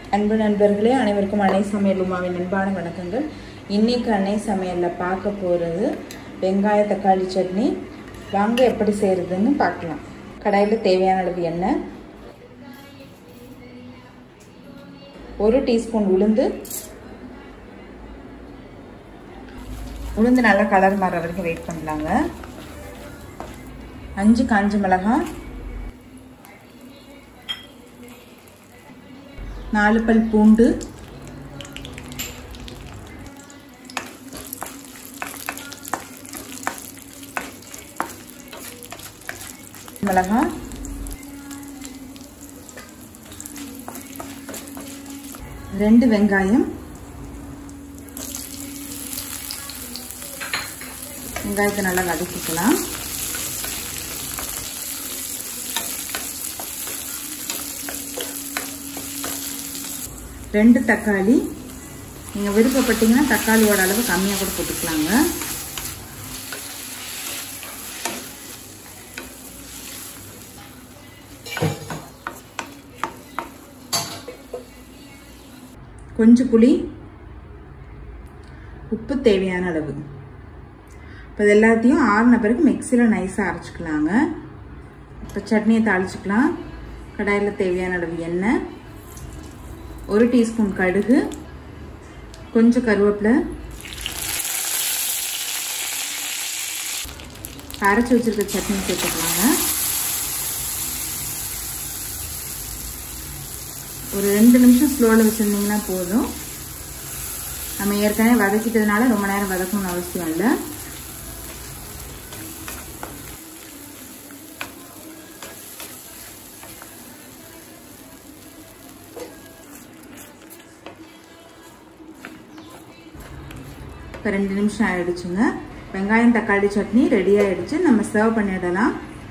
அன்பு நண்பர்களே அனைவருக்கும் அன்னை சமையல் உமாவின் அன்பான வணக்கங்கள் இன்னைக்கு அன்னை சமையலில் பார்க்க போகிறது வெங்காய தக்காளி சட்னி வாங்க எப்படி செய்கிறதுன்னு பார்க்கலாம் கடாயில் தேவையான அளவு எண்ணெய் ஒரு டீஸ்பூன் உளுந்து உளுந்து நல்லா கலர் மாற வரைக்கும் வெயிட் பண்ணலாங்க அஞ்சு காஞ்ச மிளகாய் நாலு பல் பூண்டு மிளகாய் ரெண்டு வெங்காயம் வெங்காயத்தை நல்லா வதக்கிக்கலாம் ரெண்டு தக்காளி நீங்கள் விருப்பப்பட்டீங்கன்னா தக்காளியோட அளவு கம்மியாக கூட போட்டுக்கலாங்க கொஞ்சம் புளி உப்பு தேவையான அளவு இப்போ இது எல்லாத்தையும் ஆறின பிறகு மிக்சியில் நைஸாக அரைச்சிக்கலாங்க இப்போ சட்னியை தாளிச்சிக்கலாம் கடாயில் தேவையான அளவு எண்ணெய் ஒரு டீஸ்பூன் கடுகு கொஞ்சம் கருவேப்பிலை அரைச்சி வச்சிருக்க சட்னி சேர்த்துக்கலாங்க ஒரு ரெண்டு நிமிஷம் ஸ்லோவில் வச்சுருந்தீங்கன்னா போதும் நம்ம ஏற்கனவே வதக்கிட்டதுனால ரொம்ப நேரம் வதக்கணும்னு அவசியம் இல்லை இப்போ ரெண்டு நிமிஷம் ஆயிடுச்சுங்க வெங்காயம் தக்காளி சட்னி ரெடி ஆயிடுச்சு நம்ம சர்வ் பண்ணிடலாம்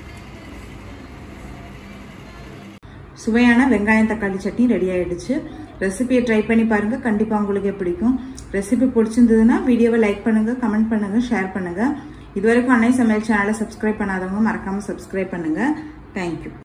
சுவையான வெங்காயம் தக்காளி சட்னி ரெடி ஆயிடுச்சு ரெசிபியை ட்ரை பண்ணி பாருங்க கண்டிப்பாக உங்களுக்கு பிடிக்கும் ரெசிபி பிடிச்சிருந்ததுன்னா வீடியோவை லைக் பண்ணுங்க கமெண்ட் பண்ணுங்க ஷேர் பண்ணுங்க இது வரைக்கும் அன்னை சமையல் சேனலை சப்ஸ்கிரைப் பண்ணாதவங்க மறக்காம சப்ஸ்கிரைப் பண்ணுங்க தேங்க்யூ